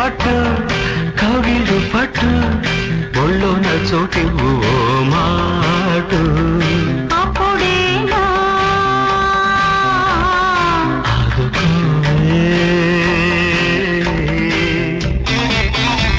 పట్టు కౌగిలు పట్టు ఒళ్ళోన చోటివ్వు ఓ మాటు అప్పుడేనా ఆదుకోవే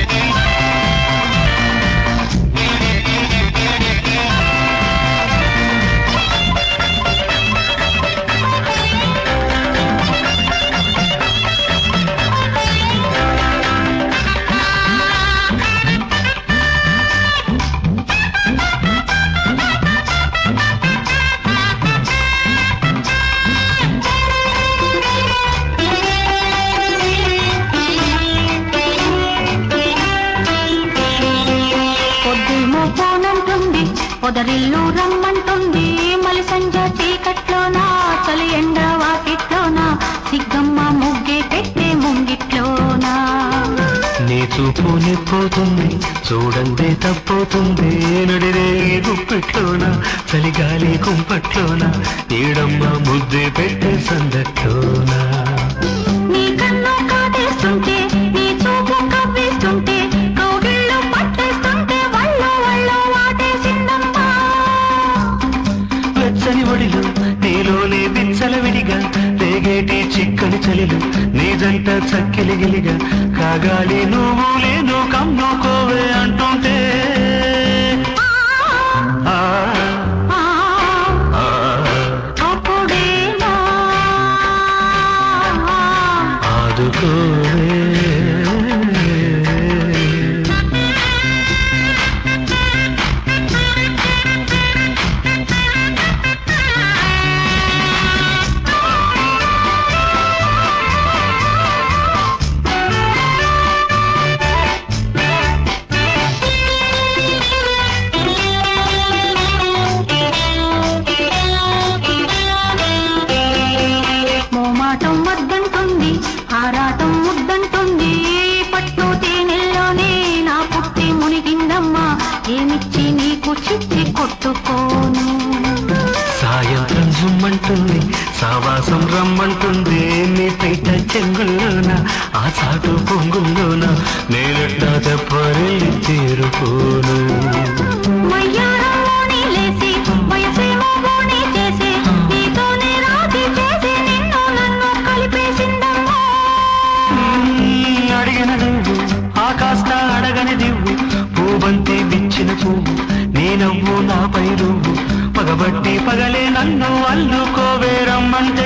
పొద్దుమో పోనంటుంది పొదరిల్లు రమ్మంటుంది మలి సంజ చీకట్లోనా చలి ఎండ వాకిట్లోనా సిగ్గమ్మ ముగ్గే పెట్టే ముంగిట్లోనా నీ చూపు నిప్పుతుంది చూడండి తప్పుతుంది నడిరే గుప్పిట్లోన చలిగాలి కుంపట్లోన నీడమ్మ ముద్దే పెట్టే సందట్లోన నీ కన్ను కాటేస్తుంటే నీ చూపు కవ్వేస్తుంటే కౌగిళ్ళు పట్టేస్తుంటే వళ్ళు వళ్ళు వాటేసిందమ్మా వెచ్చని ఒడిలో నీలోనే బిచ్చల విడిగా రేగేటి చిక్కని చలిలు నీ జంట చక్కిలిగిలిగా కాగాలి నువ్వు లేను కమ్ముకోవే అంటుంటే ఆ, ఆ, ఆ, అప్పుడేనా ఆదుకోవే మోమాటం వద్దంటుంది ఆరాటం ముద్దంటుంది పట్టు తేనెల్లోనే నా పుట్టి మునిగిందమ్మా ఏమిచ్చి నీకు చిచ్చి కొట్టుకోను సాయంత్రం జుమ్మంటుంది సావాసం రమ్మంటుంది నీ పైట చెంగుల్లోన ఆ చాటు పొంగుల్లోన నేనెట్లా తెప్పరెళ్ళి తీరుకోను మయ్యారంలోని లేసి వయసేమో బోని చేసి నీతోనే రాజీ చేసి నిన్ను నన్ను కలిపేసిందమ్మా నీ అడిగిన నువ్వు ఆ కాస్త అడగని దివ్వు పూబంతి విచ్చిన పువ్వు నీ నవ్వు నాపై నువ్వు పగబట్టి పగలే నన్ను అల్లుకోవే రమ్మంటే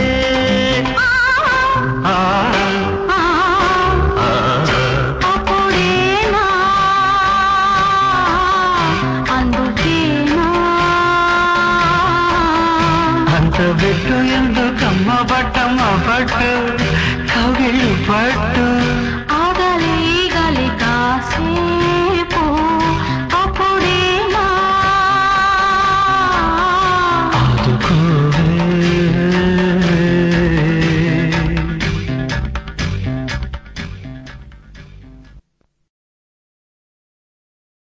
ఆ, ఆ, ఆ, అప్పుడేనా అందుకేనా అంత పెట్టు ఎందుకమ్మ పట్టమ్మ పట్టు కవిళ్ళు పట్టు